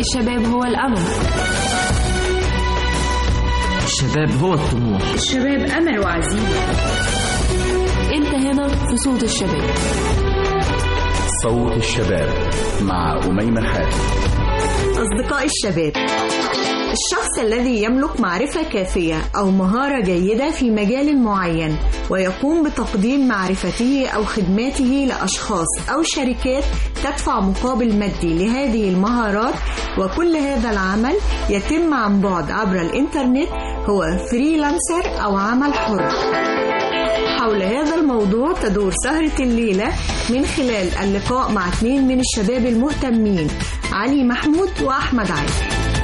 الشباب هو الأمل الشباب هو الطموح الشباب أمل وعزيمة أنت هنا في صوت الشباب صوت الشباب مع أميمة حاتم أصدقاء الشباب الشخص الذي يملك معرفة كافية أو مهارة جيدة في مجال معين ويقوم بتقديم معرفته أو خدماته لأشخاص أو شركات تدفع مقابل مادي لهذه المهارات وكل هذا العمل يتم عن بعد عبر الإنترنت هو فريلانسر أو عمل حر حول هذا الموضوع تدور سهرة الليلة من خلال اللقاء مع اثنين من الشباب المهتمين علي محمود وأحمد علي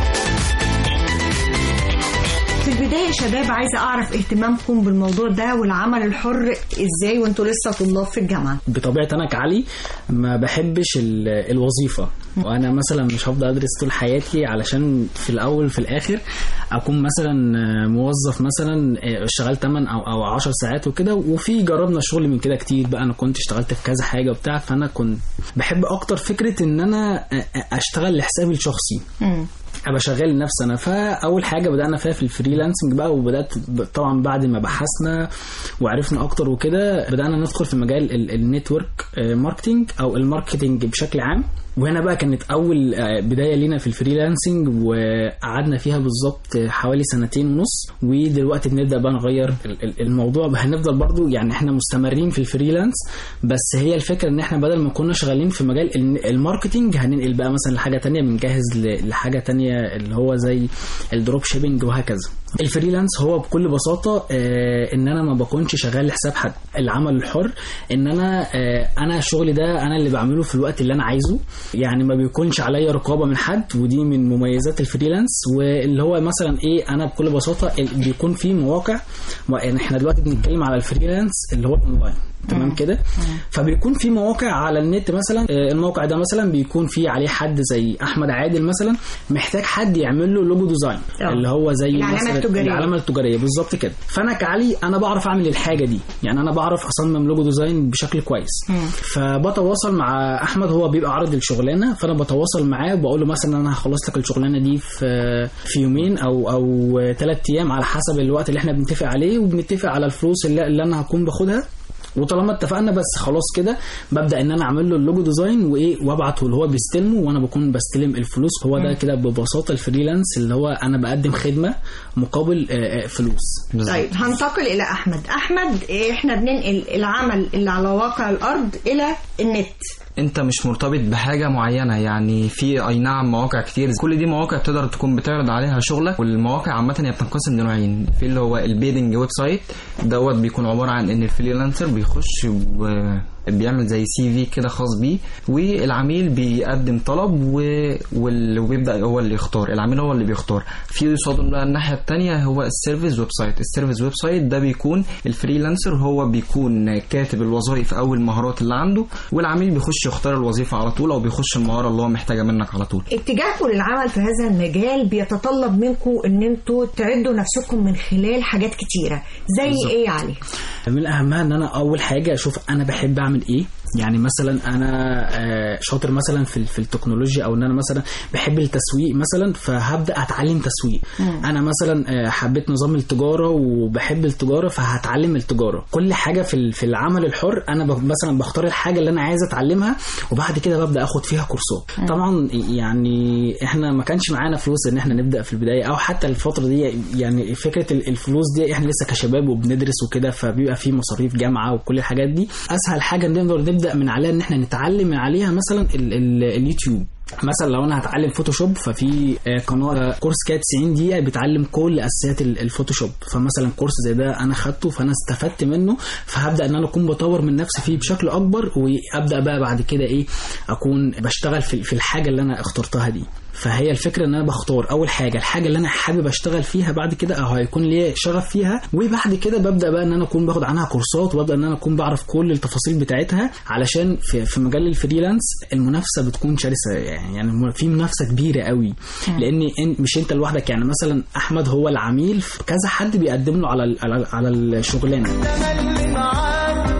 في البداية يا شباب عايزة أعرف اهتمامكم بالموضوع ده والعمل الحر إزاي وأنتوا لسه طلاب في الجامعة بطبيعتي انا كعلي ما بحبش ال- الوظيفه وانا مثلا مش هفضل ادرس طول حياتي علشان في الاول في الاخر اكون مثلا موظف مثلا اشتغلت 8 او او 10 ساعات وكده وفي جربنا شغل من كده كتير بقى انا كنت اشتغلت في كذا حاجه وبتاع فانا كنت بحب اكتر فكره ان انا اشتغل لحسابي الشخصي ابقى شغال لنفسي انا فاول حاجه بدانا فيها في الفريلانسنج بقى وبدات ب- طبعا بعد ما بحثنا وعرفنا اكتر وكده بدانا ندخل في مجال ال- النتورك آه، ماركتينج او الماركتينج بشكل عام وهنا بقى كانت اول آه، بدايه لينا في الفريلانسنج وقعدنا فيها بالظبط حوالي سنتين ونص ودلوقتي بنبدا بقى نغير ال- ال- الموضوع هنفضل برضو يعني احنا مستمرين في الفريلانس بس هي الفكره ان احنا بدل ما كنا شغالين في مجال ال- الماركتينج هننقل بقى مثلا لحاجه تانية بنجهز ل- لحاجه تانية اللي هو زي الدروب شيبنج وهكذا الفريلانس هو بكل بساطه آه ان انا ما بكونش شغال لحساب حد العمل الحر ان انا آه انا شغلي ده انا اللي بعمله في الوقت اللي انا عايزه يعني ما بيكونش عليا رقابه من حد ودي من مميزات الفريلانس واللي هو مثلا ايه انا بكل بساطه ال- بيكون في مواقع يعني احنا دلوقتي بنتكلم على الفريلانس اللي هو الاونلاين تمام كده فبيكون في مواقع على النت مثلا آه، الموقع ده مثلا بيكون فيه عليه حد زي احمد عادل مثلا محتاج حد يعمل له لوجو ديزاين آه. اللي هو زي العلامة مثلا التجارية. العلامه التجاريه بالظبط كده فانا كعلي انا بعرف اعمل الحاجه دي يعني انا بعرف اصمم لوجو ديزاين بشكل كويس فبتواصل مع احمد هو بيبقى عارض الشغلانه فانا بتواصل معاه وبقول له مثلا انا هخلص لك الشغلانه دي في في يومين او او ثلاث ايام على حسب الوقت اللي احنا بنتفق عليه وبنتفق على الفلوس اللي, اللي انا هكون باخدها وطالما اتفقنا بس خلاص كده ببدا ان انا اعمل له اللوجو ديزاين وايه وابعته اللي هو بيستلمه وانا بكون بستلم الفلوس هو ده كده ببساطه الفريلانس اللي هو انا بقدم خدمه مقابل آه، آه، فلوس طيب هنتقل إلى أحمد أحمد إيه، إحنا بننقل العمل اللي على واقع الأرض إلى النت انت مش مرتبط بحاجه معينه يعني في اي نعم مواقع كتير كل دي مواقع تقدر تكون بتعرض عليها شغلك والمواقع عامه هي بتنقسم لنوعين في اللي هو البيدنج ويب سايت دوت بيكون عباره عن ان الفريلانسر بيخش و بيعمل زي سي في كده خاص بيه والعميل بيقدم طلب و... وال... وبيبدا هو اللي يختار العميل هو اللي بيختار في قصاد بقى الناحيه الثانيه هو السيرفيس ويب سايت السيرفيس ويب سايت ده بيكون الفريلانسر هو بيكون كاتب الوظائف او المهارات اللي عنده والعميل بيخش يختار الوظيفه على طول او بيخش المهاره اللي هو محتاجها منك على طول اتجاهكم للعمل في هذا المجال بيتطلب منكم ان انتوا تعدوا نفسكم من خلال حاجات كتيره زي بالظبط. ايه يا علي من اهمها ان انا اول حاجه اشوف انا بحب اعمل ايه يعني مثلا انا آه، شاطر مثلا في في التكنولوجيا او ان انا مثلا بحب التسويق مثلا فهبدا اتعلم تسويق انا مثلا آه، حبيت نظام التجاره وبحب التجاره فهتعلم التجاره كل حاجه في ال- في العمل الحر انا ب- مثلا بختار الحاجه اللي انا عايز اتعلمها وبعد كده ببدا اخد فيها كورسات طبعا يعني احنا ما كانش معانا فلوس ان احنا نبدا في البدايه او حتى الفتره دي يعني فكره ال- الفلوس دي احنا لسه كشباب وبندرس وكده فبيبقى في مصاريف جامعه وكل الحاجات دي اسهل حاجه نقدر نبدا من عليها ان احنا نتعلم من عليها مثلا ال ال اليوتيوب مثلا لو انا هتعلم فوتوشوب ففي آه، قناه آه، كورس كده 90 دقيقه بتعلم كل اساسيات ال- الفوتوشوب فمثلا كورس زي ده انا خدته فانا استفدت منه فهبدا ان انا اكون بطور من نفسي فيه بشكل اكبر وابدا بقى بعد كده ايه اكون بشتغل في في الحاجه اللي انا اخترتها دي فهي الفكره ان انا بختار اول حاجه الحاجه اللي انا حابب اشتغل فيها بعد كده او هيكون ليا شغف فيها وبعد كده ببدا بقى ان انا اكون باخد عنها كورسات وببدا ان انا اكون بعرف كل التفاصيل بتاعتها علشان في, في مجال الفريلانس المنافسه بتكون شرسه يعني يعني في منافسه كبيره قوي لان إن- مش انت لوحدك يعني مثلا احمد هو العميل كذا حد بيقدم له على ال- على, على الشغلانه اللي معاك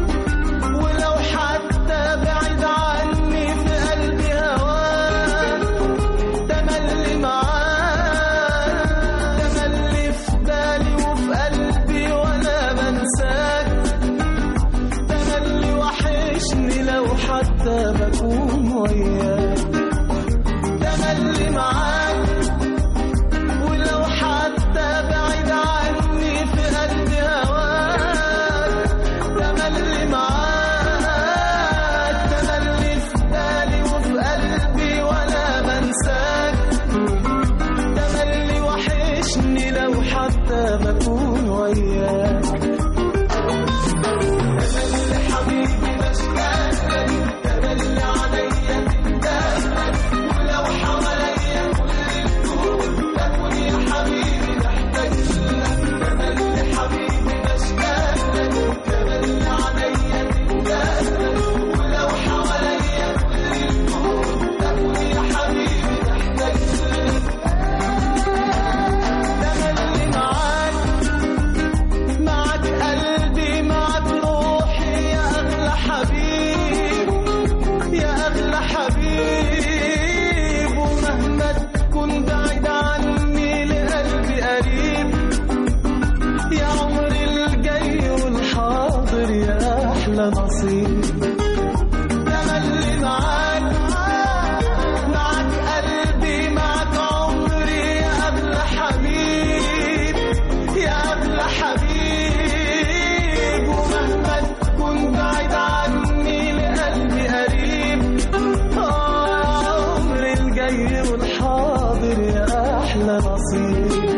ولو حتى بعيد عني في قلبي هواك احلى نصيب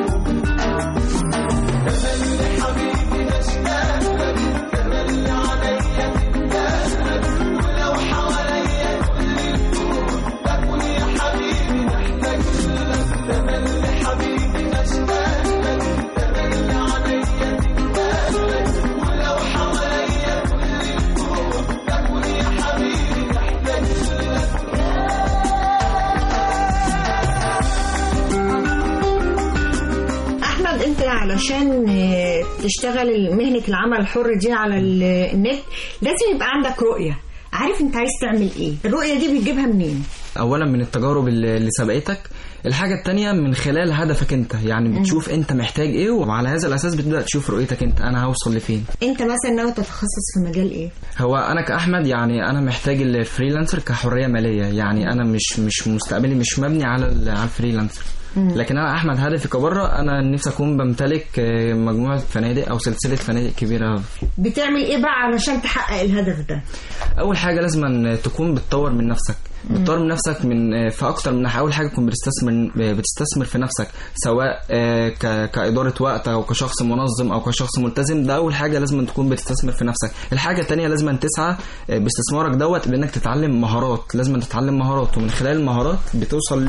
احمد انت علشان آه، تشتغل مهنه العمل الحر دي على ال- النت لازم يبقى عندك رؤيه عارف انت عايز تعمل ايه الرؤيه دي بتجيبها منين اولا من التجارب اللي اللي سبقتك الحاجة التانية من خلال هدفك انت يعني بتشوف انت محتاج ايه وعلى هذا الاساس بتبدأ تشوف رؤيتك انت انا هوصل لفين انت مثلا ناوي تتخصص في مجال ايه هو انا كاحمد يعني انا محتاج الفريلانسر كحريه ماليه يعني انا مش مش مستقبلي مش مبني على ال- على الفريلانسر لكن انا احمد هدفي كبره انا نفسي اكون بمتلك آه، مجموعه فنادق او سلسله فنادق كبيره بتعمل ايه بقى علشان تحقق الهدف ده اول حاجه لازم أن تكون بتطور من نفسك بتطور من نفسك من في اكتر من ناحيه اول حاجه تكون بتستثمر بتستثمر في نفسك سواء آه، ك- كاداره وقت او كشخص منظم او كشخص ملتزم ده اول حاجه لازم تكون بتستثمر في نفسك الحاجه الثانيه لازم أن تسعى آه، باستثمارك دوت بانك تتعلم مهارات لازم أن تتعلم مهارات ومن خلال المهارات بتوصل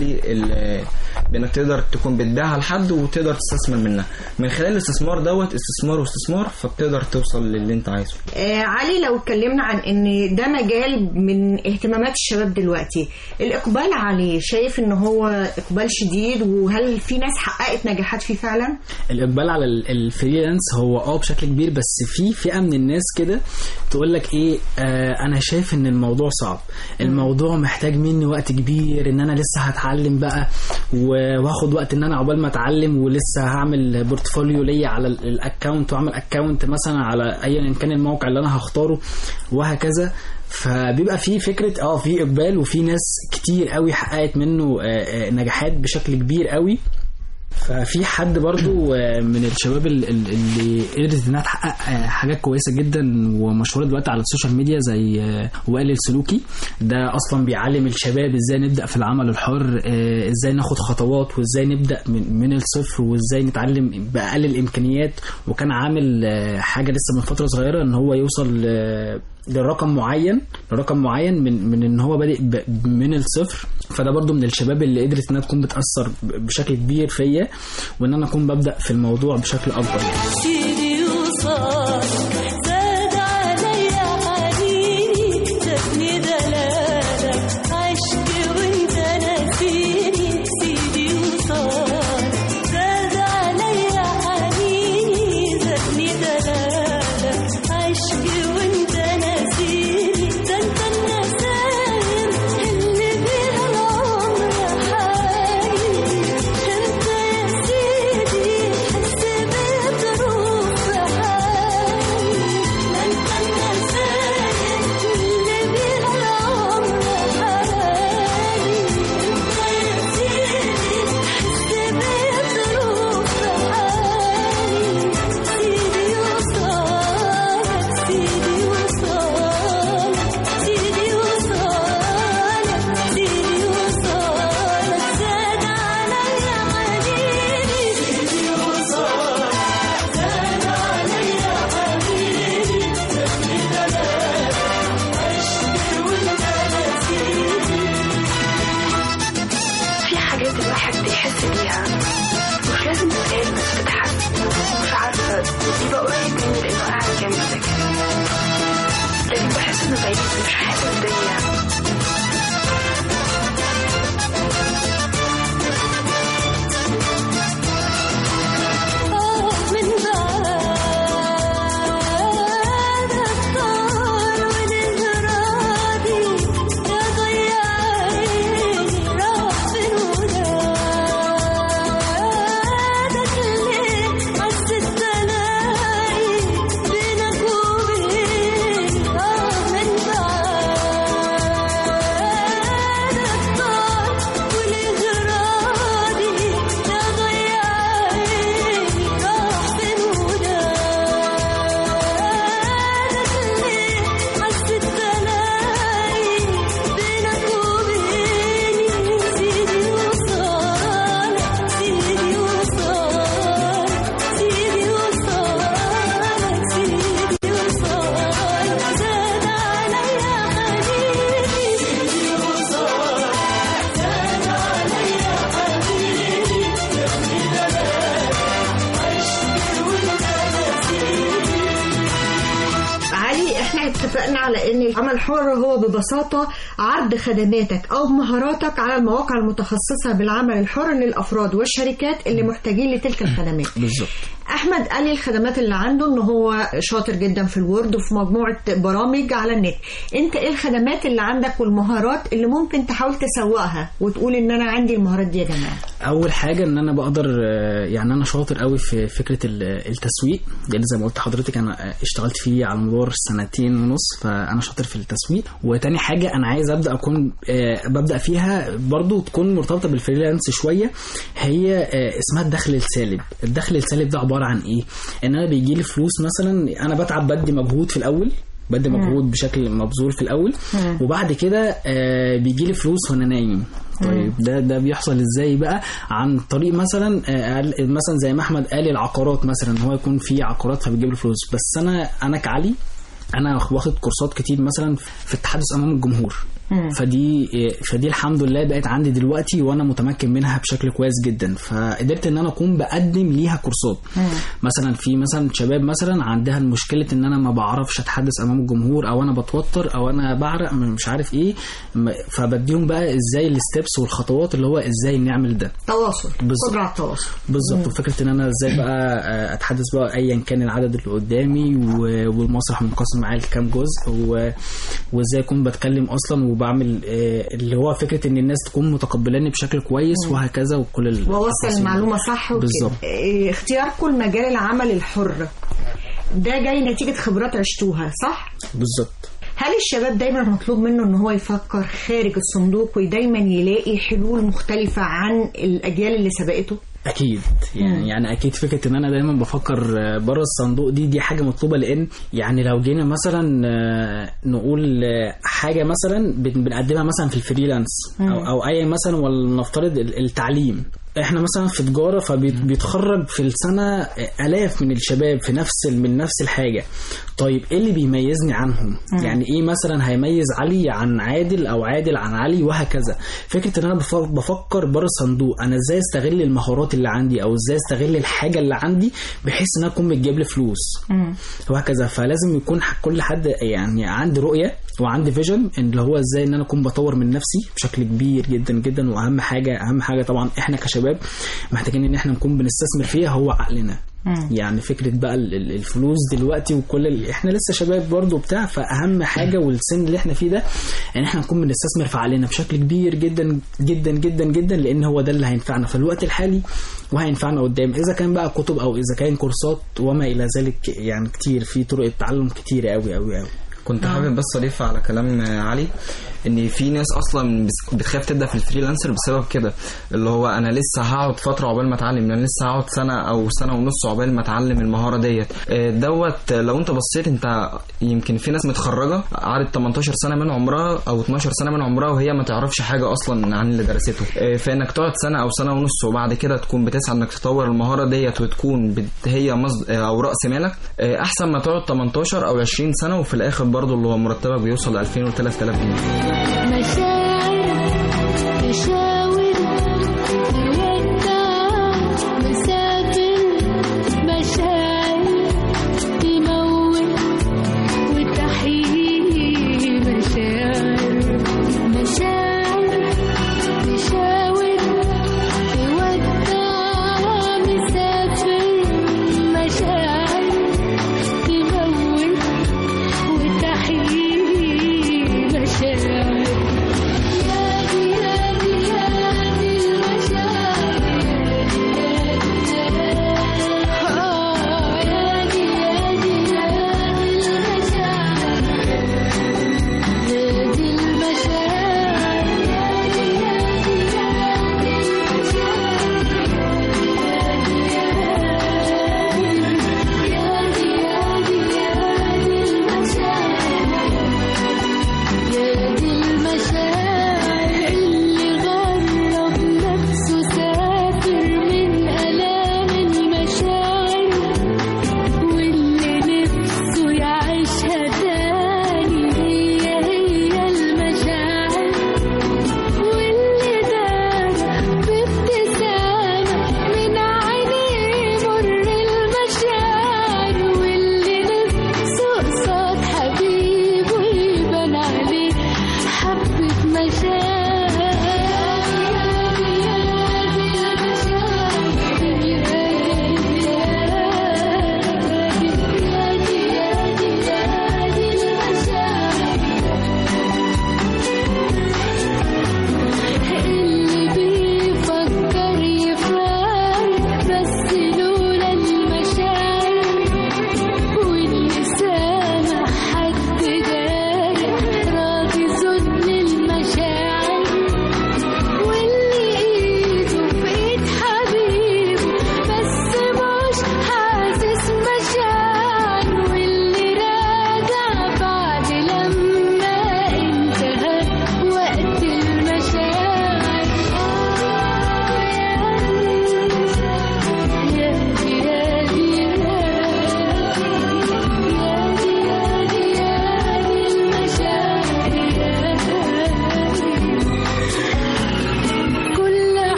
ل بانك تقدر تكون بتبيعها لحد وتقدر تستثمر منها من خلال الاستثمار دوت استثمار واستثمار فبتقدر توصل للي انت عايزه آه علي لو اتكلمنا عن ان ده مجال من اهتمامات الشباب دلوقتي الاقبال عليه شايف ان هو اقبال شديد وهل في ناس حققت نجاحات فيه فعلا الاقبال على ال- الفريلانس هو اه بشكل كبير بس في فئه من الناس كده تقول لك ايه آه انا شايف ان الموضوع صعب الموضوع محتاج مني وقت كبير ان انا لسه هتعلم بقى و- واخد وقت ان انا عقبال ما اتعلم ولسه هعمل بورتفوليو ليا على ال- الاكونت واعمل اكونت مثلا على ايا كان الموقع اللي انا هختاره وهكذا فبيبقى في فكره اه في اقبال وفي ناس كتير قوي حققت منه آه، آه، نجاحات بشكل كبير قوي ففي حد برضو آه، من الشباب ال- ال- اللي قدرت انها تحقق آه، حاجات كويسه جدا ومشهوره دلوقتي على السوشيال ميديا زي آه، وائل السلوكي ده اصلا بيعلم الشباب ازاي نبدا في العمل الحر آه، ازاي ناخد خطوات وازاي نبدا من من الصفر وازاي نتعلم باقل الامكانيات وكان عامل آه، حاجه لسه من فتره صغيره ان هو يوصل آه، لرقم معين لرقم معين من من ان هو بادئ ب- من الصفر فده برضو من الشباب اللي قدرت انها تكون بتاثر ب- بشكل كبير فيا وان انا اكون ببدا في الموضوع بشكل اكبر يعني. سيدي وصال زاد عليا حنيني زادني دلالك عشت وانت ناسيني سيدي وصال زاد عليا حنيني زادني دلالك عشت وانت ناسيني ده انت النسايم اللي بيها العمر حالي انت يا سيدي حس بظروف حالي انت النسايم اللي بيها العمر حالي انت يا سيدي حس بظروف حالي سيدي وصالك سيدي وصالك سيدي وصالك سيدي وصالك زاد عليا حنيني سيدي وصالك زاد عليا حنيني زادني دلالك عشت وانت نسيني في حاجات الواحد بيحس بيها مش لازم تتقال بس بتتحس مش عارفة بيبقى قريب مني لأنه قاعد جنبي ساكت لكن بحس إنه بعيد مش حاسس بيا آه من بعدك طار ونهرادي يا ضيع عيني راح فين وداك اتفقنا على ان العمل الحر هو ببساطه عرض خدماتك او مهاراتك على المواقع المتخصصه بالعمل الحر للافراد والشركات اللي محتاجين لتلك الخدمات بالظبط احمد قال لي الخدمات اللي عنده ان هو شاطر جدا في الوورد وفي مجموعه برامج على النت انت ايه الخدمات اللي عندك والمهارات اللي ممكن تحاول تسوقها وتقول ان انا عندي المهارات دي يا جماعه اول حاجه ان انا بقدر آه، يعني انا شاطر قوي في فكره ال- التسويق لان زي ما قلت لحضرتك انا آه، اشتغلت فيه على مدار سنتين ونص فانا شاطر في التسويق وتاني حاجه انا عايز ابدا اكون آه، ببدا فيها برضو تكون مرتبطه بالفريلانس شويه هي آه، اسمها الدخل السالب الدخل السالب ده عباره عن ايه ان انا بيجي لي فلوس مثلا انا بتعب بدي مجهود في الاول بدي مجهود بشكل مبذول في الاول وبعد كده آه بيجي لي فلوس وانا نايم طيب ده ده بيحصل ازاي بقى عن طريق مثلا آه قال- مثلا زي ما احمد قال العقارات مثلا هو يكون في عقارات فبيجيب له فلوس بس انا انا كعلي انا واخد كورسات كتير مثلا في التحدث امام الجمهور فدي فدي الحمد لله بقت عندي دلوقتي وانا متمكن منها بشكل كويس جدا فقدرت ان انا اكون بقدم ليها كورسات مثلا في مثلا شباب مثلا عندها المشكله ان انا ما بعرفش اتحدث امام الجمهور او انا بتوتر او انا بعرق من مش عارف ايه م- فبديهم بقى ازاي الستبس والخطوات اللي هو ازاي نعمل ده تواصل بالظبط. قدره على التواصل بالظبط وفكره ان انا ازاي بقى آه، اتحدث بقى ايا كان العدد اللي قدامي و- والمسرح منقسم معايا لكام جزء و- وازاي اكون بتكلم اصلا وبعمل آه، اللي هو فكره ان الناس تكون متقبلاني بشكل كويس وهكذا وكل ال- ووصل التفاصيل. المعلومه صح وكده بالظبط. إيه، اختياركم لمجال العمل الحر ده جاي نتيجه خبرات عشتوها صح بالظبط هل الشباب دايما مطلوب منه ان هو يفكر خارج الصندوق ودايما يلاقي حلول مختلفه عن الاجيال اللي سبقته اكيد يعني يعني اكيد فكره ان انا دايما بفكر آه، بره الصندوق دي دي حاجه مطلوبه لان يعني لو جينا مثلا آه، نقول آه، حاجه مثلا بن- بنقدمها مثلا في الفريلانس او او اي مثلا ولنفترض ال- التعليم احنا مثلا في تجاره فبيتخرج في السنه الاف من الشباب في نفس ال- من نفس الحاجه طيب ايه اللي بيميزني عنهم يعني ايه مثلا هيميز علي عن عادل او عادل عن علي وهكذا فكره ان انا بف- بفكر بره الصندوق انا ازاي استغل المهارات اللي عندي او ازاي استغل الحاجه اللي عندي بحيث انها تكون بتجيب لي فلوس وهكذا فلازم يكون ح- كل حد يعني عندي رؤيه وعندي فيجن اللي هو ازاي ان انا اكون بطور من نفسي بشكل كبير جدا جدا واهم حاجه اهم حاجه طبعا احنا كشباب محتاجين ان احنا نكون بنستثمر فيها هو عقلنا يعني فكره بقى ال- ال- الفلوس دلوقتي وكل ال... احنا لسه شباب برضو بتاع فاهم حاجه والسن اللي احنا فيه ده ان احنا نكون بنستثمر في عقلنا بشكل كبير جدا جدا جدا جدا لان هو ده اللي هينفعنا في الوقت الحالي وهينفعنا قدام اذا كان بقى كتب او اذا كان كورسات وما الى ذلك يعني كتير في طرق التعلم كتير قوي قوي قوي كنت حابب بس اضيف على كلام علي ان في ناس اصلا بس- بتخاف تبدا في الفريلانسر بسبب كده اللي هو انا لسه هقعد فتره عقبال ما اتعلم انا لسه هقعد سنه او سنه ونص عقبال ما اتعلم المهاره ديت آه، دوت لو انت بصيت انت يمكن في ناس متخرجه قعدت 18 سنه من عمرها او 12 سنه من عمرها وهي ما تعرفش حاجه اصلا عن اللي درسته آه، فانك تقعد سنه او سنه ونص وبعد كده تكون بتسعى انك تطور المهاره ديت وتكون بت- هي مصد... آه، او راس مالك آه، احسن ما تقعد 18 او 20 سنه وفي الاخر برضه اللي هو مرتبك بيوصل ل 2000 و 3000 جنيه مشاعر تشاور تودع مسافر مشاعر تموت وتحيي مشاعر مشاعر تشاور تودع مسافر مشاعر تموت وتحيي مشاعر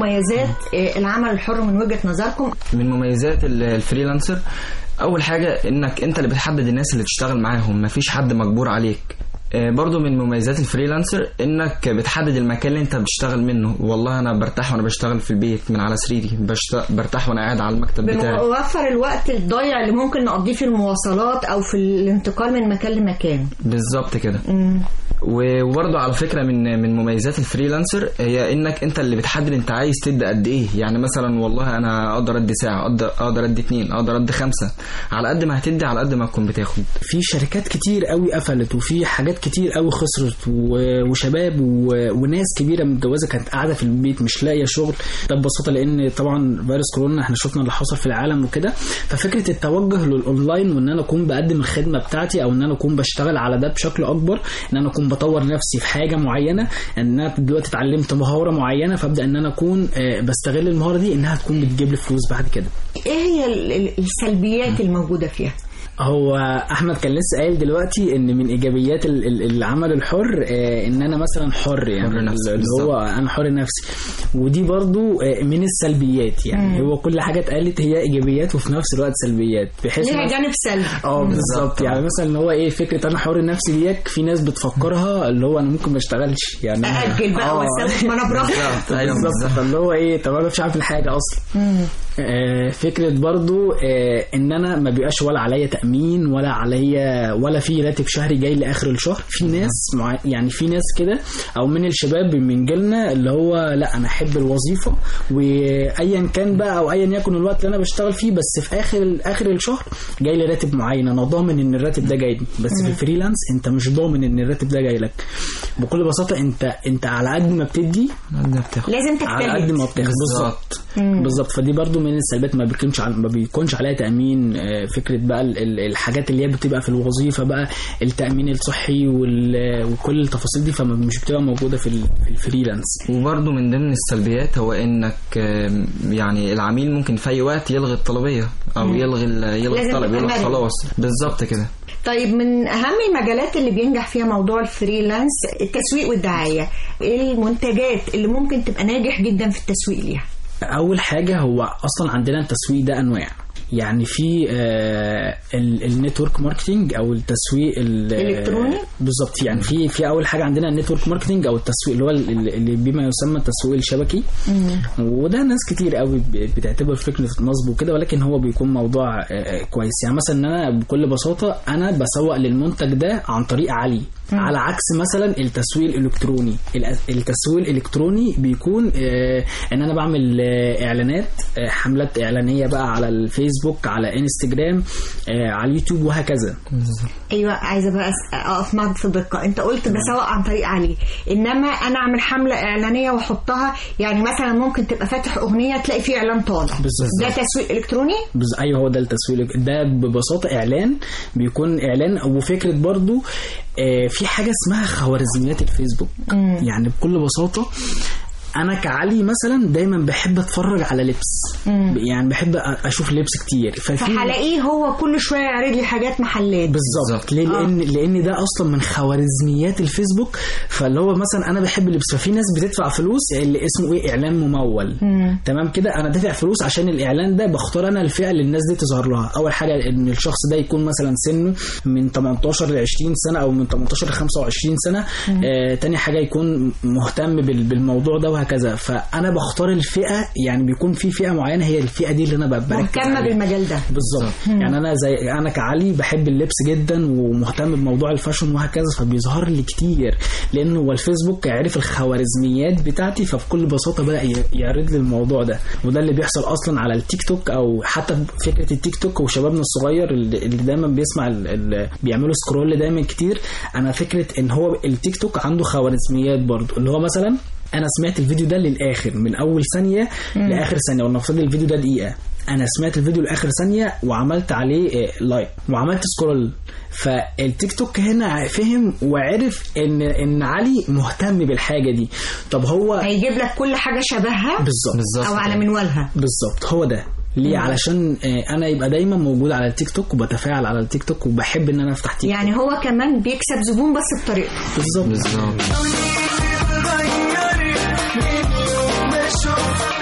مميزات آه، العمل الحر من وجهة نظركم من مميزات ال- الفريلانسر اول حاجه انك انت اللي بتحدد الناس اللي تشتغل معاهم مفيش حد مجبور عليك آه، برضو من مميزات الفريلانسر انك بتحدد المكان اللي انت بتشتغل منه والله انا برتاح وانا بشتغل في البيت من على سريري بشت... برتاح وانا قاعد على المكتب بتاعي بنوفر الوقت الضايع اللي ممكن نقضيه في المواصلات او في الانتقال من مكان لمكان بالظبط كده وبرضه على فكره من من مميزات الفريلانسر هي انك انت اللي بتحدد انت عايز تدي قد ايه يعني مثلا والله انا اقدر ادي ساعه اقدر اقدر ادي اتنين اقدر ادي خمسه على قد ما هتدي على قد ما تكون بتاخد في شركات كتير قوي قفلت وفي حاجات كتير قوي خسرت و- وشباب و- وناس كبيره متجوزه كانت قاعده في البيت مش لاقيه شغل ده ببساطه لان طبعا فيروس كورونا احنا شفنا اللي حصل في العالم وكده ففكره التوجه للاونلاين وان انا اكون بقدم الخدمه بتاعتي او ان انا اكون بشتغل على ده بشكل اكبر ان انا اكون بطور نفسي في حاجه معينه ان انا دلوقتي اتعلمت مهاره معينه فابدا ان انا اكون آه، بستغل المهاره دي انها تكون بتجيب لي فلوس بعد كده ايه هي ال- ال- السلبيات الموجودة فيها هو احمد كان لسه قايل دلوقتي ان من ايجابيات ال- ال- العمل الحر آه، ان انا مثلا حر يعني حر نفسي، اللي هو انا حر نفسي ودي برضو آه، من السلبيات يعني هو كل حاجه اتقالت هي ايجابيات وفي نفس الوقت سلبيات بحيث ليها إن- جانب سلبي اه بالظبط يعني مثلا اللي هو ايه فكره انا حر نفسي ديك في ناس بتفكرها اللي هو انا ممكن ما اشتغلش يعني أنا- أأجل بقى آه. وأسوي ما أنا براحتي بالظبط ايوه بالظبط بالظبط فاللي هو ايه طب انا مش عارف الحاجه اصلا آه فكره برضو آه ان انا ما بيبقاش ولا عليا تامين ولا عليا ولا في راتب شهري جاي لاخر الشهر في ناس مع يعني في ناس كده او من الشباب من جيلنا اللي هو لا انا احب الوظيفه وايا كان بقى او ايا يكن الوقت اللي انا بشتغل فيه بس في اخر اخر الشهر جاي لي راتب معين انا ضامن ان الراتب ده جاي لي بس في الفريلانس انت مش ضامن ان الراتب ده جاي لك بكل بساطه انت انت على قد ما بتدي قد ما بتاخد لازم على قد تجتهد ما بتاخد بالظبط بالظبط فدي برضو من السلبيات ما بيكونش على ما بيكونش عليها تامين آه، فكره بقى ال- ال- الحاجات اللي هي بتبقى في الوظيفه بقى التامين الصحي وال- وكل التفاصيل دي فمش بتبقى موجوده في ال- في الفريلانس وبرضه من ضمن السلبيات هو انك آم، يعني العميل ممكن في اي وقت يلغي الطلبيه او يلغي ال- يلغي لازم الطلب تبقى يقول لك مرن. خلاص بالظبط كده طيب من اهم المجالات اللي بينجح فيها موضوع الفريلانس التسويق والدعايه ايه المنتجات اللي ممكن تبقى ناجح جدا في التسويق ليها اول حاجه هو اصلا عندنا التسويق ده انواع يعني في آه النتورك ماركتنج او التسويق ال- الإلكتروني؟ بالظبط يعني في في اول حاجه عندنا النتورك ماركتنج او التسويق اللي هو ال- اللي بما يسمى التسويق الشبكي وده ناس كتير قوي ب- بتعتبر فكره نصب وكده ولكن هو بيكون موضوع آه، آه، كويس يعني مثلا ان انا بكل بساطه انا بسوق للمنتج ده عن طريق علي على عكس مثلا التسويق الالكتروني الأ- التسويق الالكتروني بيكون آه، ان انا بعمل آه، اعلانات آه، حملات اعلانيه بقى على الفيسبوك على انستجرام آه، على اليوتيوب وهكذا ايوه عايزه بقى أس- اقف معك في دقه انت قلت بسوق عن طريق علي انما انا اعمل حمله اعلانيه واحطها يعني مثلا ممكن تبقى فاتح اغنيه تلاقي فيه اعلان طالع بالظبط. ده تسويق الكتروني بز... ايوه هو ده التسويق ده ببساطه اعلان بيكون اعلان وفكره برضو آه، في حاجه اسمها خوارزميات الفيسبوك يعني بكل بساطه انا كعلي مثلا دايما بحب اتفرج على لبس يعني بحب أ- اشوف لبس كتير ففي فهلاقيه هو كل شويه يعرض لي حاجات محلات بالظبط ليه لان لان ده اصلا من خوارزميات الفيسبوك فاللي هو مثلا انا بحب اللبس ففي ناس بتدفع فلوس اللي اسمه ايه اعلان ممول تمام كده انا دافع فلوس عشان الاعلان ده بختار انا الفئه اللي الناس دي تظهر لها اول حاجه ان الشخص ده يكون مثلا سنه من 18 ل 20 سنه او من 18 ل 25 سنه آه تاني حاجه يكون مهتم بال- بالموضوع ده وهكذا فانا بختار الفئه يعني بيكون في فئه معينه هي الفئه دي اللي انا بركز مهتمه عليها. بالمجال ده بالظبط يعني انا زي انا كعلي بحب اللبس جدا ومهتم بموضوع الفاشن وهكذا فبيظهر لي كتير لانه هو الفيسبوك عرف الخوارزميات بتاعتي فبكل بساطه بدا ي- يعرض لي الموضوع ده وده اللي بيحصل اصلا على التيك توك او حتى فكره التيك توك وشبابنا الصغير اللي اللي دايما بيسمع ال- ال- بيعملوا سكرول دايما كتير انا فكره ان هو التيك توك عنده خوارزميات برضو اللي هو مثلا انا سمعت الفيديو ده للاخر من اول ثانيه لاخر ثانيه ولنفترض الفيديو ده دقيقه انا سمعت الفيديو لاخر ثانيه وعملت عليه آه، لايك وعملت سكرول فالتيك توك هنا فهم وعرف ان ان علي مهتم بالحاجه دي طب هو هيجيب لك كل حاجه شبهها بالظبط بالظبط او على منوالها بالظبط هو ده ليه علشان آه، انا يبقى دايما موجود على التيك توك وبتفاعل على التيك توك وبحب ان انا افتح تيك توك يعني هو كمان بيكسب زبون بس بطريقته بالظبط بالظبط ما شفت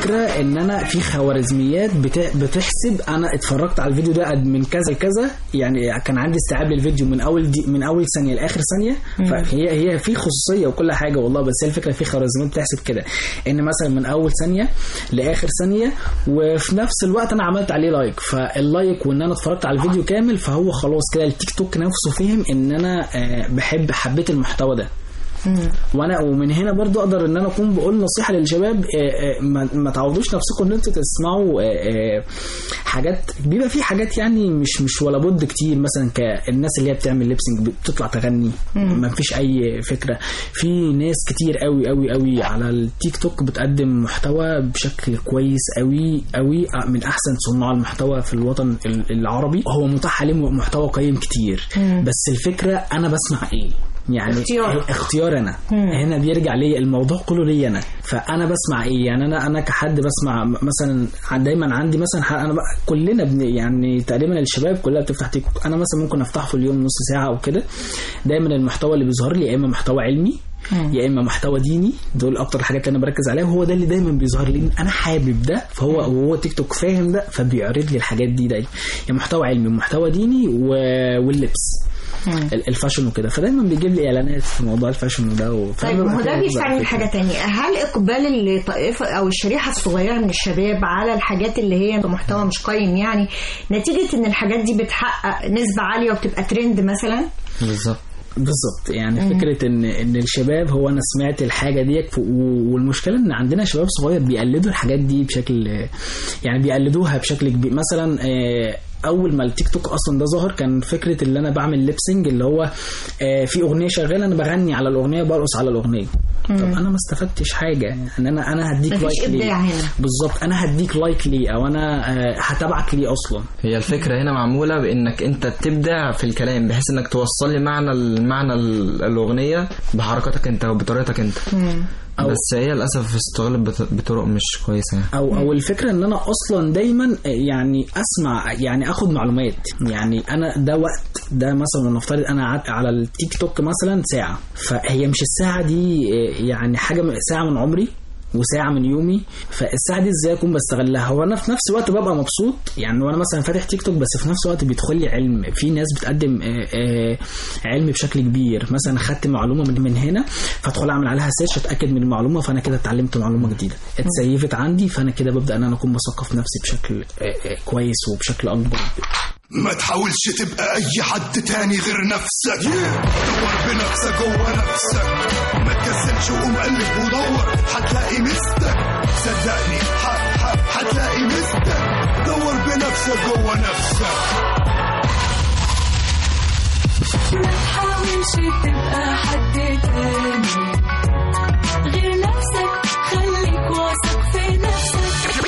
الفكره ان انا في خوارزميات بت- بتحسب انا اتفرجت على الفيديو ده قد من كذا لكذا يعني كان عندي استيعاب للفيديو من اول دي من اول ثانيه لاخر ثانيه فهي هي في خصوصيه وكل حاجه والله بس هي الفكره في خوارزميات بتحسب كده ان مثلا من اول ثانيه لاخر ثانيه وفي نفس الوقت انا عملت عليه لايك فاللايك وان انا اتفرجت على الفيديو كامل فهو خلاص كده التيك توك نفسه فهم ان انا آه، بحب حبيت المحتوى ده وانا ومن هنا برضو اقدر ان انا اكون بقول نصيحه للشباب آه، آه، ما ما تعودوش نفسكم ان انتوا تسمعوا آه، آه، حاجات بيبقى في حاجات يعني مش مش ولا بد كتير مثلا كالناس اللي هي بتعمل ليبسنج بتطلع تغني ما فيش اي فكره في ناس كتير قوي قوي قوي على التيك توك بتقدم محتوى بشكل كويس قوي قوي من احسن صناع المحتوى في الوطن ال- العربي هو متاح عليه محتوى قيم كتير بس الفكره انا بسمع ايه يعني اختيار. اختيار انا هنا بيرجع لي الموضوع كله لي انا فانا بسمع ايه يعني انا انا كحد بسمع م- مثلا دايما عندي مثلا ح- انا بقى كلنا بن يعني تقريبا الشباب كلها بتفتح تيك توك انا مثلا ممكن افتحه في اليوم نص ساعه او كده دايما المحتوى اللي بيظهر لي يا اما محتوى علمي يا اما محتوى ديني دول اكتر الحاجات اللي انا بركز عليها وهو ده اللي دايما بيظهر لي انا حابب ده فهو وهو تيك توك فاهم ده فبيعرض لي الحاجات دي دايما يا محتوى علمي محتوى ديني و... واللبس ال- الفاشن وكده فدايما بيجيب لي اعلانات في موضوع الفاشن وده و... طيب ما هو ده بيدفعني لحاجة تانية هل إقبال الطائفة أو الشريحة الصغيرة من الشباب على الحاجات اللي هي محتوى مش قيم يعني نتيجة إن الحاجات دي بتحقق نسبة عالية وبتبقى ترند مثلا بالظبط بالظبط يعني فكره ان ان الشباب هو انا سمعت الحاجه ديت و- والمشكله ان عندنا شباب صغير بيقلدوا الحاجات دي بشكل يعني بيقلدوها بشكل كبير مثلا آه، اول ما التيك توك اصلا ده ظهر كان فكره اللي انا بعمل ليبسنج اللي هو آه، في اغنيه شغاله انا بغني على الاغنيه برقص على الاغنيه طب انا ما استفدتش حاجه يعني انا انا هديك مفيش لايك ليه إبداع هنا. بالظبط انا هديك لايك ليه او انا آه، هتابعك ليه اصلا هي الفكرة هنا معمولة بإنك أنت تبدع في الكلام بحيث إنك توصل لي معنى المعنى ال- الأغنية بحركاتك أنت وبطريقتك أنت أو- بس هي للأسف استغلت بط- بطرق مش كويسة يعني. او او الفكره ان انا اصلا دايما يعني اسمع يعني اخد معلومات يعني انا ده وقت ده مثلا نفترض انا قعدت على التيك توك مثلا ساعه فهي مش الساعه دي يعني حاجه من- ساعه من عمري وساعه من يومي فالساعه دي ازاي اكون بستغلها هو انا في نفس الوقت ببقى مبسوط يعني وانا مثلا فاتح تيك توك بس في نفس الوقت بيدخل لي علم في ناس بتقدم آه، آه، علم بشكل كبير مثلا خدت معلومه من من هنا فادخل اعمل عليها سيرش اتاكد من المعلومه فانا كده اتعلمت معلومه جديده اتسيفت عندي فانا كده ببدا ان انا اكون بثقف نفسي بشكل آه، آه، كويس وبشكل اكبر ما تحاولش تبقى اي حد تاني غير نفسك دور بنفسك جوه نفسك ما تكسلش وقوم قلب ودور هتلاقي مستك صدقني ح- ح- هتلاقي مستك دور بنفسك جوه نفسك ما تحاولش تبقى حد تاني غير نفسك خليك واثق في نفسك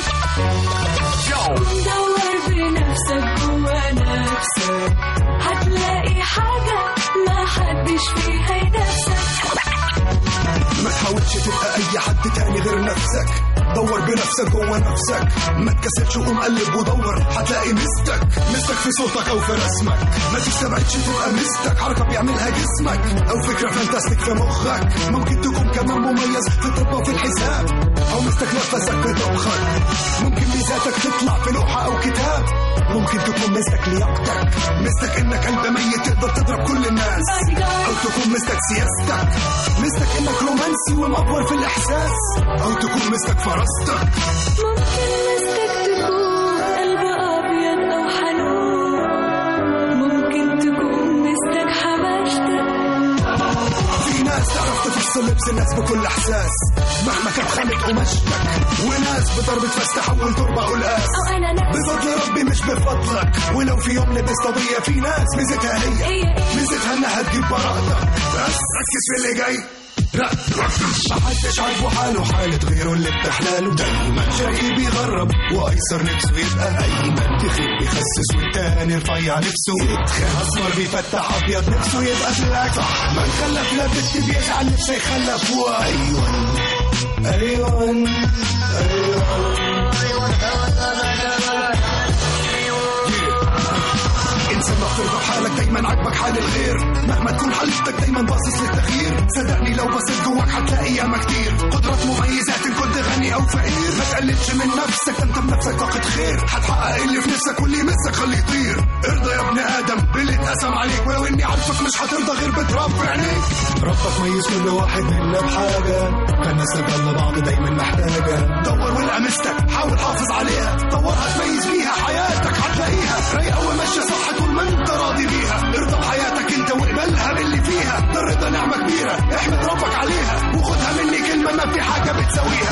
دور بنفسك جوا نفسك هتلاقي حاجة ما حدش فيها ينافسك ما تحاولش تبقى اي حد تاني غير نفسك دور بنفسك جوه نفسك ما تكسلش وقوم قلب ودور هتلاقي مستك مستك في صوتك او في رسمك ما تستبعدش تبقى مستك حركه بيعملها جسمك او فكره فانتاستيك في مخك ممكن تكون كمان مميز في الطب وفي الحساب او مستك نفسك في طبخك ممكن ميزاتك تطلع في لوحه او كتاب ممكن تكون مستك لياقتك مستك انك قلب ميت تقدر تضرب كل الناس او تكون مستك سياستك مستك انك رومانسي ومأفور في الاحساس او تكون مستك فراستك ممكن مستك تكون قلب أبيض أو حنون ممكن تكون مستك حماشتك في ناس تعرف تفصل لبس الناس بكل احساس مهما كان خانق قماشتك وناس بضربة فاس تحول تربة قلقاس أو أنا نفسي بفضل ربي مش بفضلك ولو في يوم لبست قضية في ناس ميزتها هي هي إيه؟ ميزتها انها تجيب براءتك بس ركز في اللي جاي ركز محدش عاجبه حاله حالة غيره اللي بتحلاله دايما شقي بيغرب وايسر نفسه يبقى ايمن تخيل بيخسس والتاني رفيع نفسه يتخان اسمر بيفتح ابيض نفسه يبقى بلاك صح من خلف لا بنت بيزعل نفسه يخلف وايوه ايوه ايوه انسان ترضى بحالك دايما عاجبك حال الغير مهما تكون حالتك دايما باصص للتغيير صدقني لو بصيت جواك هتلاقي ياما كتير قدرات مميزات ان كنت غني او فقير ما تقللش من نفسك انت بنفسك طاقة خير هتحقق اللي في نفسك واللي يمسك خليه يطير ارضى يا ابن ادم باللي اتقسم عليك ولو اني عارفك مش هترضى غير بتراب في عينيك ربك ميز كل واحد منا بحاجة كان الناس تضل بعض دايما محتاجة دور والقى مستك حاول حافظ عليها دورها تميز بيها حياتك هتلاقيها رايقة وماشية صح طول ما انت راضي بيها ارضى بحياتك انت واقبلها باللي فيها ده الرضا نعمة كبيرة احمد ربك عليها وخدها مني كلمة ما في حاجة بتساويها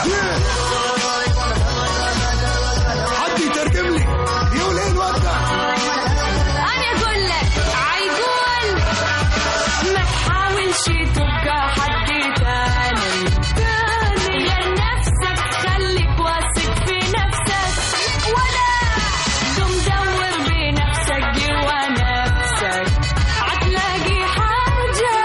حد يترجم لي يقول ايه الواد ده انا اقول لك عيقول ما تحاولش تبقى حد تاني تاني غير نفسك خليك واثق في نفسك ولا دم دور بنفسك جوا نفسك هتلاقي حاجة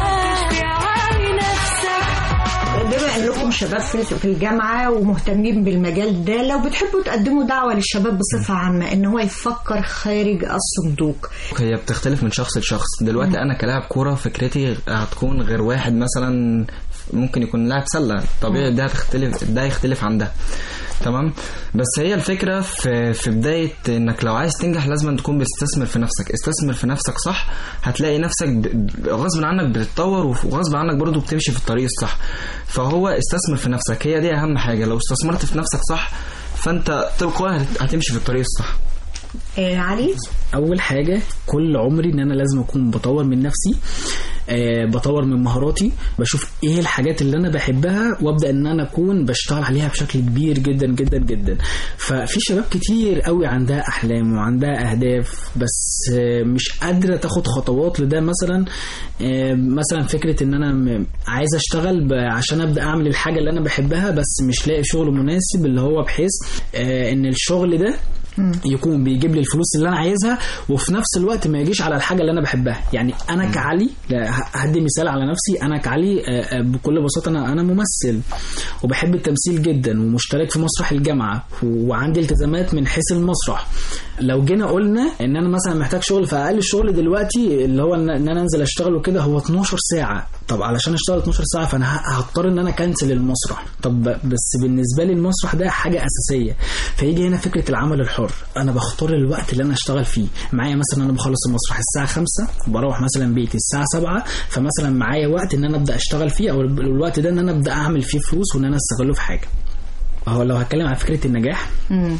تشبع نفسك بما انكم شباب في في الجامعه ومهتمين بالمجال ده لو بتحبوا تقدموا دعوه للشباب بصفه عامه ان هو يفكر خارج الصندوق هي بتختلف من شخص لشخص دلوقتي انا كلاعب كوره فكرتي هتكون غير واحد مثلا ممكن يكون لاعب سله طبيعي ده هتختلف ده يختلف عن ده تمام بس هي الفكره في في بدايه انك لو عايز تنجح لازم تكون بتستثمر في نفسك استثمر في نفسك صح هتلاقي نفسك ب- ب- غصب عنك بتتطور وغصب عنك برضو بتمشي في الطريق الصح فهو استثمر في نفسك هي دي اهم حاجه لو استثمرت في نفسك صح فانت تلقائي هت- هتمشي في الطريق الصح آه علي اول حاجه كل عمري ان انا لازم اكون بطور من نفسي آه بطور من مهاراتي بشوف ايه الحاجات اللي انا بحبها وابدا ان انا اكون بشتغل عليها بشكل كبير جدا جدا جدا ففي شباب كتير قوي عندها احلام وعندها اهداف بس آه مش قادره تاخد خطوات لده مثلا آه مثلا فكره ان انا م- عايز اشتغل ب- عشان ابدا اعمل الحاجه اللي انا بحبها بس مش لاقي شغل مناسب اللي هو بحيث آه ان الشغل ده يكون بيجيب لي الفلوس اللي انا عايزها وفي نفس الوقت ما يجيش على الحاجه اللي انا بحبها يعني انا كعلي لا، ه- هدي مثال على نفسي انا كعلي آه، آه، بكل بساطه انا انا ممثل وبحب التمثيل جدا ومشترك في مسرح الجامعه وعندي التزامات من حيث المسرح لو جينا قلنا ان انا مثلا محتاج شغل فاقل الشغل دلوقتي اللي هو ان إن انا انزل اشتغل وكده هو 12 ساعه طب علشان اشتغل 12 ساعه فانا ه- هضطر ان انا كنسل المسرح طب بس بالنسبه لي المسرح ده حاجه اساسيه فيجي هنا فكره العمل الحر انا بختار الوقت اللي انا اشتغل فيه معايا مثلا انا بخلص المسرح الساعه 5 بروح مثلا بيتي الساعه 7 فمثلا معايا وقت ان انا ابدا اشتغل فيه او الوقت ده ان انا ابدا اعمل فيه فلوس وان انا استغله في حاجه هو لو هتكلم عن فكره النجاح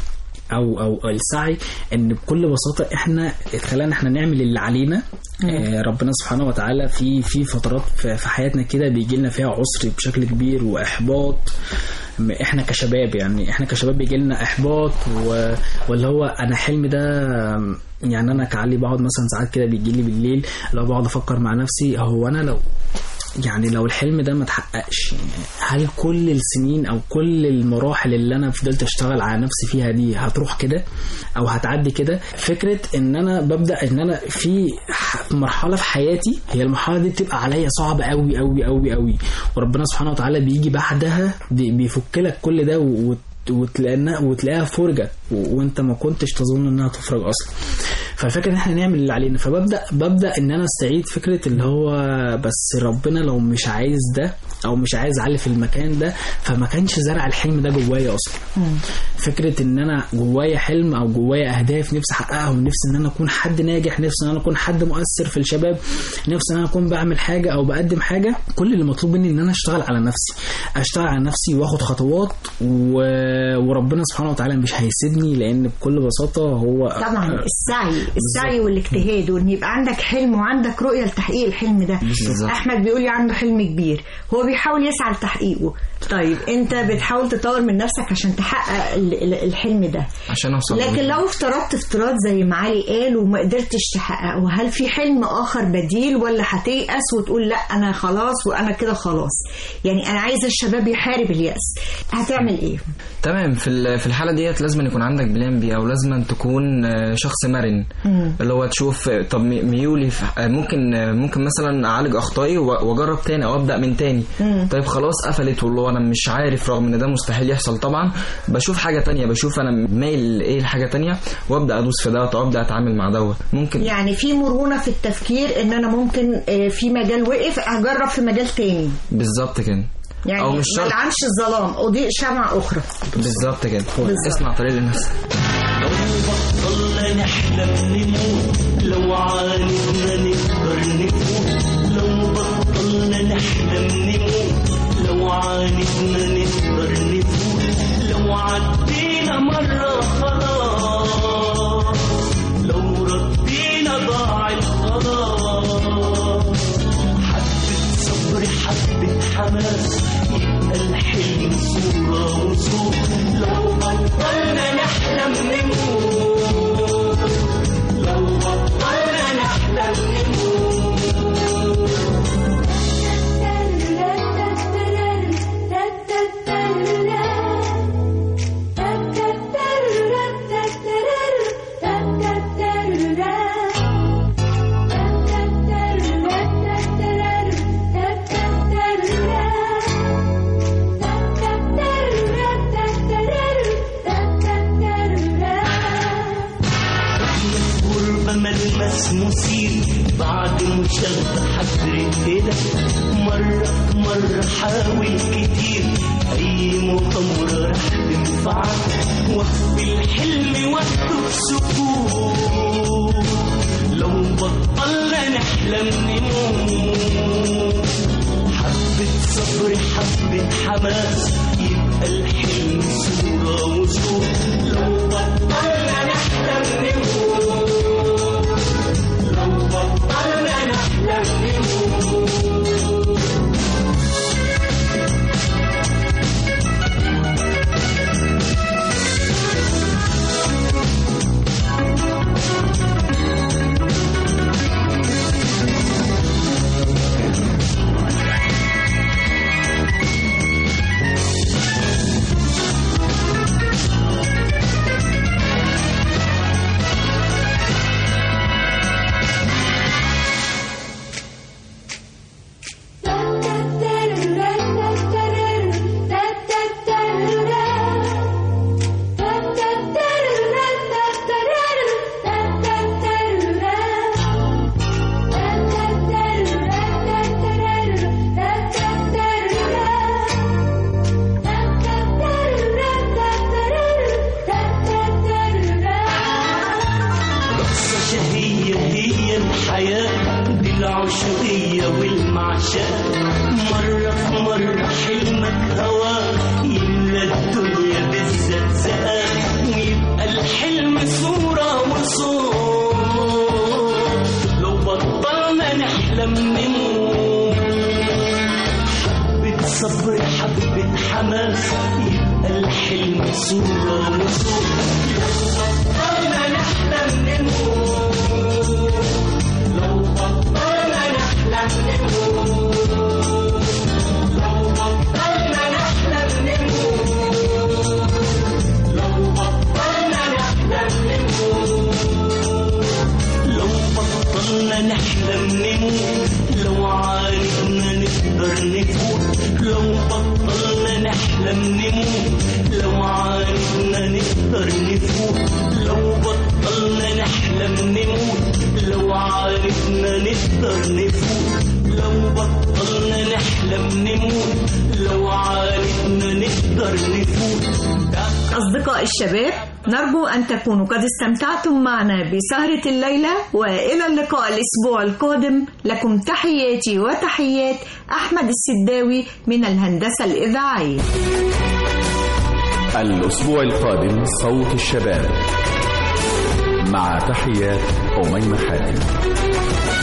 او او السعي ان بكل بساطه احنا اتخلقنا احنا نعمل اللي علينا آه ربنا سبحانه وتعالى في في فترات في في حياتنا كده بيجي لنا فيها عسر بشكل كبير واحباط م- احنا كشباب يعني احنا كشباب بيجي لنا احباط و- واللي هو انا حلمي ده آم، يعني انا كعلي بقعد مثلا ساعات كده بيجي لي بالليل لو بقعد افكر مع نفسي هو انا لو يعني لو الحلم ده ما اتحققش هل كل السنين او كل المراحل اللي انا فضلت اشتغل على نفسي فيها دي هتروح كده او هتعدي كده فكره ان انا ببدا ان انا في ح- مرحله في حياتي هي المرحله دي بتبقى عليا صعبه قوي قوي قوي قوي وربنا سبحانه وتعالى بيجي بعدها بي- بيفك لك كل ده و- وتلاقيها وتلاقيها فرجه و- وانت ما كنتش تظن انها تفرج اصلا فالفكره ان احنا نعمل اللي علينا فببدا ببدا ان انا استعيد فكره اللي هو بس ربنا لو مش عايز ده او مش عايز علي في المكان ده فما كانش زرع الحلم ده جوايا اصلا فكره ان انا جوايا حلم او جوايا اهداف نفسي احققها ونفسي ان انا اكون حد ناجح نفسي ان انا اكون حد مؤثر في الشباب نفسي ان انا اكون بعمل حاجه او بقدم حاجه كل اللي مطلوب مني ان انا اشتغل على نفسي اشتغل على نفسي واخد خطوات و... وربنا سبحانه وتعالى مش هيسيبني لان بكل بساطه هو طبعا السعي السعي والاجتهاد وان يبقى عندك حلم وعندك رؤيه لتحقيق الحلم ده بالظبط. احمد بيقول لي عنده حلم كبير هو بيحاول يسعى لتحقيقه طيب انت بتحاول تطور من نفسك عشان تحقق ال- ال- الحلم ده عشان اوصل لكن لو افترضت افتراض زي ما علي قال وما قدرتش تحققه هل في حلم اخر بديل ولا هتيأس وتقول لا انا خلاص وانا كده خلاص يعني انا عايزه الشباب يحارب اليأس هتعمل ايه تمام في ال- في الحاله ديت لازم يكون عندك بلان بي او لازم تكون آه، شخص مرن اللي هو تشوف آه، طب مي- ميولي في- آه، ممكن آه، ممكن مثلا اعالج اخطائي و- واجرب تاني او ابدا من تاني طيب خلاص قفلت واللي هو وانا مش عارف رغم ان ده مستحيل يحصل طبعا بشوف حاجه تانية بشوف انا مايل ايه لحاجه تانية وابدا ادوس في دوت وابدا اتعامل مع دوت ممكن يعني في مرونة في التفكير ان انا ممكن آه، في مجال وقف اجرب في مجال تاني بالظبط كده يعني أو مش ما شرط. العمش الظلام اضيء شمعة اخرى بالظبط كده بالظبط. اسمع طريق لنفسك بطلنا نحلم نموت لو عانينا نقدر نفوت لو بطلنا نحلم نموت لو عانينا نقدر نفوت لو عدينا مرة خلاص لو ردينا ضاع الخلاص حبة صبر حبة حماس يبقى الحلم صورة وصوت لو بطلنا نحلم نموت لو بطلنا نحلم نموت غربة ملمس مثير بعد مشاهدة حضرت كده مرة مرة حاول كتير أي مغامرة راح تنفعك وفي الحلم وقته بسكوت لو بطلنا نحلم نموت حبة صبر حبة حماس يبقى الحلم صورة وصوت لو بطلنا نحلم نموت لو بطلنا نحلم نموت رقصة شهية هي الحياة دي العشقية والمعشاة مرة في مرة حلمك هوا يملى الدنيا بالزلزال ويبقى الحلم صورة وصوت لو بطلنا نحلم نموت حبة صبر حبة حماس يبقى الحلم صورة وصوت لو بطلنا نحلم نموت لو بطلنا نحلم نموت لو بطلنا نحلم نموت لو بطلنا نحلم نموت لو بطلنا نحلم نموت لو عانينا نقدر نفوت لو بطلنا نحلم نموت لو عانينا نقدر نفوت لو بطلنا نحلم نموت لو عانينا نقدر نفوت لو بطلنا نحلم نموت لو عانينا نقدر نفوت أصدقاء الشباب نرجو أن تكونوا قد استمتعتم معنا بسهرة الليلة وإلى اللقاء الأسبوع القادم لكم تحياتي وتحيات أحمد السداوي من الهندسة الإذاعية الأسبوع القادم صوت الشباب مع تحيات أميمة حاتم